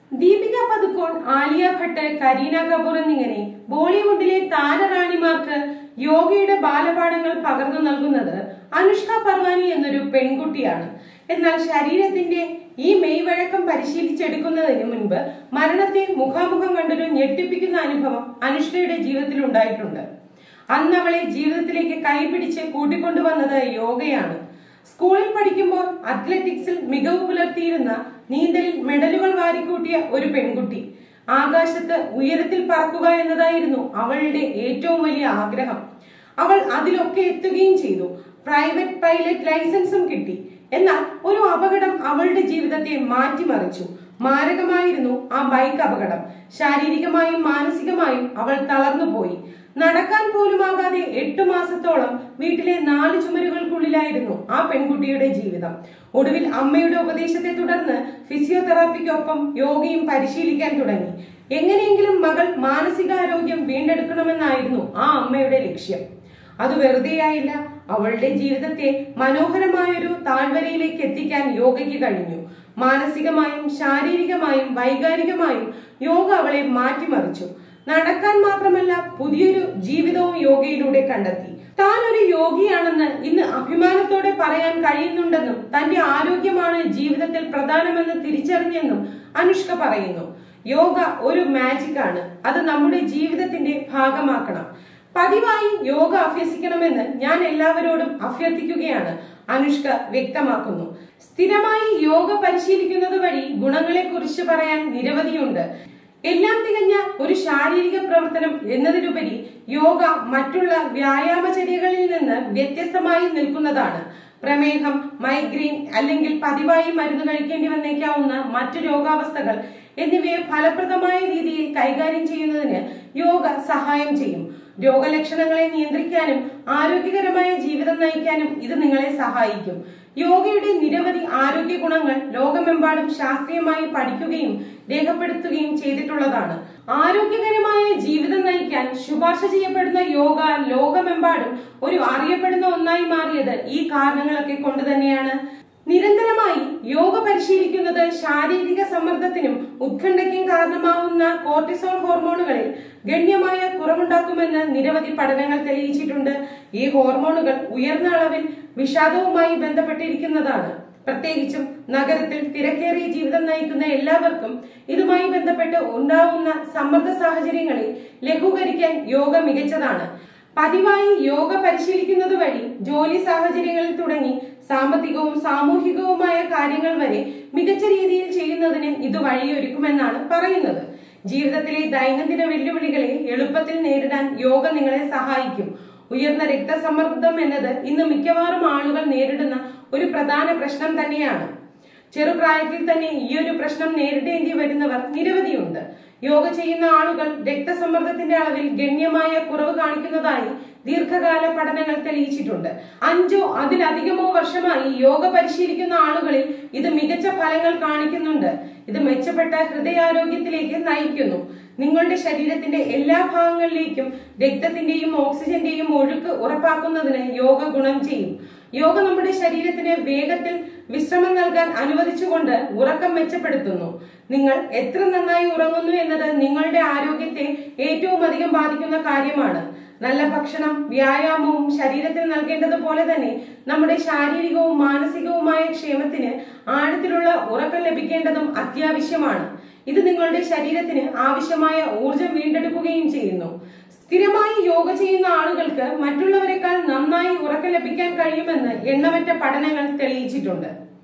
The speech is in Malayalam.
ദീപിക പതുക്കോൺ ആലിയ ഭട്ട് കരീന കപൂർ എന്നിങ്ങനെ ബോളിവുഡിലെ താരറാണിമാർക്ക് യോഗയുടെ ബാലപാഠങ്ങൾ പകർന്നു നൽകുന്നത് അനുഷ്ക പർവാനി എന്നൊരു പെൺകുട്ടിയാണ് എന്നാൽ ശരീരത്തിന്റെ ഈ മെയ്വഴക്കം പരിശീലിച്ചെടുക്കുന്നതിന് മുൻപ് മരണത്തെ മുഖാമുഖം കണ്ടൊരു ഞെട്ടിപ്പിക്കുന്ന അനുഭവം അനുഷ്കയുടെ ജീവിതത്തിൽ ഉണ്ടായിട്ടുണ്ട് അന്ന് അവളെ ജീവിതത്തിലേക്ക് കൈപിടിച്ച് കൂട്ടിക്കൊണ്ടുവന്നത് യോഗയാണ് സ്കൂളിൽ പഠിക്കുമ്പോൾ അത്ലറ്റിക്സിൽ മികവ് പുലർത്തിയിരുന്ന നീന്തലിൽ മെഡലുകൾ വാരിക്കൂട്ടിയ ഒരു പെൺകുട്ടി ആകാശത്ത് ഉയരത്തിൽ പറക്കുക എന്നതായിരുന്നു അവളുടെ ഏറ്റവും വലിയ ആഗ്രഹം അവൾ അതിലൊക്കെ എത്തുകയും ചെയ്തു പ്രൈവറ്റ് പൈലറ്റ് ലൈസൻസും കിട്ടി എന്നാൽ ഒരു അപകടം അവളുടെ ജീവിതത്തെ മാറ്റിമറിച്ചു മാരകമായിരുന്നു ആ ബൈക്ക് അപകടം ശാരീരികമായും മാനസികമായും അവൾ തളർന്നുപോയി നടക്കാൻ പോലുമാകാതെ എട്ടു മാസത്തോളം വീട്ടിലെ നാല് ചുമരുകൾക്കുള്ളിലായിരുന്നു ആ പെൺകുട്ടിയുടെ ജീവിതം ഒടുവിൽ അമ്മയുടെ ഉപദേശത്തെ തുടർന്ന് ഫിസിയോതെറാപ്പിക്കൊപ്പം യോഗയും പരിശീലിക്കാൻ തുടങ്ങി എങ്ങനെയെങ്കിലും മകൾ മാനസികാരോഗ്യം വീണ്ടെടുക്കണമെന്നായിരുന്നു ആ അമ്മയുടെ ലക്ഷ്യം അത് വെറുതെയായില്ല അവളുടെ ജീവിതത്തെ മനോഹരമായൊരു താഴ്വരയിലേക്ക് എത്തിക്കാൻ യോഗയ്ക്ക് കഴിഞ്ഞു മാനസികമായും ശാരീരികമായും വൈകാരികമായും യോഗ അവളെ മാറ്റിമറിച്ചു നടക്കാൻ മാത്രമല്ല പുതിയൊരു ജീവിതവും യോഗയിലൂടെ കണ്ടെത്തി താൻ ഒരു യോഗിയാണെന്ന് ഇന്ന് അഭിമാനത്തോടെ പറയാൻ കഴിയുന്നുണ്ടെന്നും തന്റെ ആരോഗ്യമാണ് ജീവിതത്തിൽ പ്രധാനമെന്ന് തിരിച്ചറിഞ്ഞെന്നും അനുഷ്ക പറയുന്നു യോഗ ഒരു മാജിക് ആണ് അത് നമ്മുടെ ജീവിതത്തിന്റെ ഭാഗമാക്കണം പതിവായി യോഗ അഭ്യസിക്കണമെന്ന് ഞാൻ എല്ലാവരോടും അഭ്യർത്ഥിക്കുകയാണ് അനുഷ്ക വ്യക്തമാക്കുന്നു സ്ഥിരമായി യോഗ പരിശീലിക്കുന്നത് വഴി ഗുണങ്ങളെ കുറിച്ച് പറയാൻ നിരവധിയുണ്ട് എല്ലാം തികഞ്ഞ ഒരു ശാരീരിക പ്രവർത്തനം എന്നതിലുപരി യോഗ മറ്റുള്ള വ്യായാമചര്യകളിൽ നിന്ന് വ്യത്യസ്തമായി നിൽക്കുന്നതാണ് പ്രമേഹം മൈഗ്രെയിൻ അല്ലെങ്കിൽ പതിവായി മരുന്ന് കഴിക്കേണ്ടി വന്നേക്കാവുന്ന മറ്റു രോഗാവസ്ഥകൾ എന്നിവയെ ഫലപ്രദമായ രീതിയിൽ കൈകാര്യം ചെയ്യുന്നതിന് യോഗ സഹായം ചെയ്യും രോഗലക്ഷണങ്ങളെ നിയന്ത്രിക്കാനും ആരോഗ്യകരമായ ജീവിതം നയിക്കാനും ഇത് നിങ്ങളെ സഹായിക്കും യോഗയുടെ നിരവധി ആരോഗ്യ ഗുണങ്ങൾ ലോകമെമ്പാടും ശാസ്ത്രീയമായി പഠിക്കുകയും രേഖപ്പെടുത്തുകയും ചെയ്തിട്ടുള്ളതാണ് ആരോഗ്യകരമായ ജീവിതം നയിക്കാൻ ശുപാർശ ചെയ്യപ്പെടുന്ന യോഗ ലോകമെമ്പാടും ഒരു അറിയപ്പെടുന്ന ഒന്നായി മാറിയത് ഈ കാരണങ്ങളൊക്കെ കൊണ്ട് തന്നെയാണ് നിരന്തരമായി യോഗ പരിശീലിക്കുന്നത് ശാരീരിക സമ്മർദ്ദത്തിനും ഉത്കണ്ഠയ്ക്കും കാരണമാവുന്ന കോർട്ടിസോൾ ഹോർമോണുകളിൽ ഗണ്യമായ കുറവുണ്ടാക്കുമെന്ന് നിരവധി പഠനങ്ങൾ തെളിയിച്ചിട്ടുണ്ട് ഈ ഹോർമോണുകൾ ഉയർന്ന അളവിൽ വിഷാദവുമായി ബന്ധപ്പെട്ടിരിക്കുന്നതാണ് പ്രത്യേകിച്ചും നഗരത്തിൽ തിരക്കേറിയ ജീവിതം നയിക്കുന്ന എല്ലാവർക്കും ഇതുമായി ബന്ധപ്പെട്ട് ഉണ്ടാവുന്ന സമ്മർദ്ദ സാഹചര്യങ്ങളെ ലഘൂകരിക്കാൻ യോഗ മികച്ചതാണ് പതിവായി യോഗ പരിശീലിക്കുന്നത് വഴി ജോലി സാഹചര്യങ്ങളിൽ തുടങ്ങി സാമ്പത്തികവും സാമൂഹികവുമായ കാര്യങ്ങൾ വരെ മികച്ച രീതിയിൽ ചെയ്യുന്നതിന് ഇത് വഴിയൊരുക്കുമെന്നാണ് പറയുന്നത് ജീവിതത്തിലെ ദൈനംദിന വെല്ലുവിളികളെ എളുപ്പത്തിൽ നേരിടാൻ യോഗ നിങ്ങളെ സഹായിക്കും ഉയർന്ന രക്തസമ്മർദ്ദം എന്നത് ഇന്ന് മിക്കവാറും ആളുകൾ നേരിടുന്ന ഒരു പ്രധാന പ്രശ്നം തന്നെയാണ് ചെറുപ്രായത്തിൽ തന്നെ ഈ ഒരു പ്രശ്നം നേരിടേണ്ടി വരുന്നവർ നിരവധിയുണ്ട് യോഗ ചെയ്യുന്ന ആളുകൾ രക്തസമ്മർദ്ദത്തിന്റെ അളവിൽ ഗണ്യമായ കുറവ് കാണിക്കുന്നതായി ദീർഘകാല പഠനങ്ങൾ തെളിയിച്ചിട്ടുണ്ട് അഞ്ചോ അതിലധികമോ വർഷമായി യോഗ പരിശീലിക്കുന്ന ആളുകളിൽ ഇത് മികച്ച ഫലങ്ങൾ കാണിക്കുന്നുണ്ട് ഇത് മെച്ചപ്പെട്ട ഹൃദയാരോഗ്യത്തിലേക്ക് നയിക്കുന്നു നിങ്ങളുടെ ശരീരത്തിന്റെ എല്ലാ ഭാഗങ്ങളിലേക്കും രക്തത്തിന്റെയും ഓക്സിജന്റെയും ഒഴുക്ക് ഉറപ്പാക്കുന്നതിന് യോഗ ഗുണം ചെയ്യും യോഗ നമ്മുടെ ശരീരത്തിന് വേഗത്തിൽ വിശ്രമം നൽകാൻ അനുവദിച്ചുകൊണ്ട് ഉറക്കം മെച്ചപ്പെടുത്തുന്നു നിങ്ങൾ എത്ര നന്നായി ഉറങ്ങുന്നു എന്നത് നിങ്ങളുടെ ആരോഗ്യത്തെ ഏറ്റവും അധികം ബാധിക്കുന്ന കാര്യമാണ് നല്ല ഭക്ഷണം വ്യായാമവും ശരീരത്തിൽ നൽകേണ്ടതുപോലെ തന്നെ നമ്മുടെ ശാരീരികവും മാനസികവുമായ ക്ഷേമത്തിന് ആഴത്തിലുള്ള ഉറക്കം ലഭിക്കേണ്ടതും അത്യാവശ്യമാണ് ഇത് നിങ്ങളുടെ ശരീരത്തിന് ആവശ്യമായ ഊർജം വീണ്ടെടുക്കുകയും ചെയ്യുന്നു സ്ഥിരമായി യോഗ ചെയ്യുന്ന ആളുകൾക്ക് മറ്റുള്ളവരെക്കാൾ നന്നായി ഉറക്കം ലഭിക്കാൻ കഴിയുമെന്ന് എണ്ണമറ്റ പഠനങ്ങൾ തെളിയിച്ചിട്ടുണ്ട്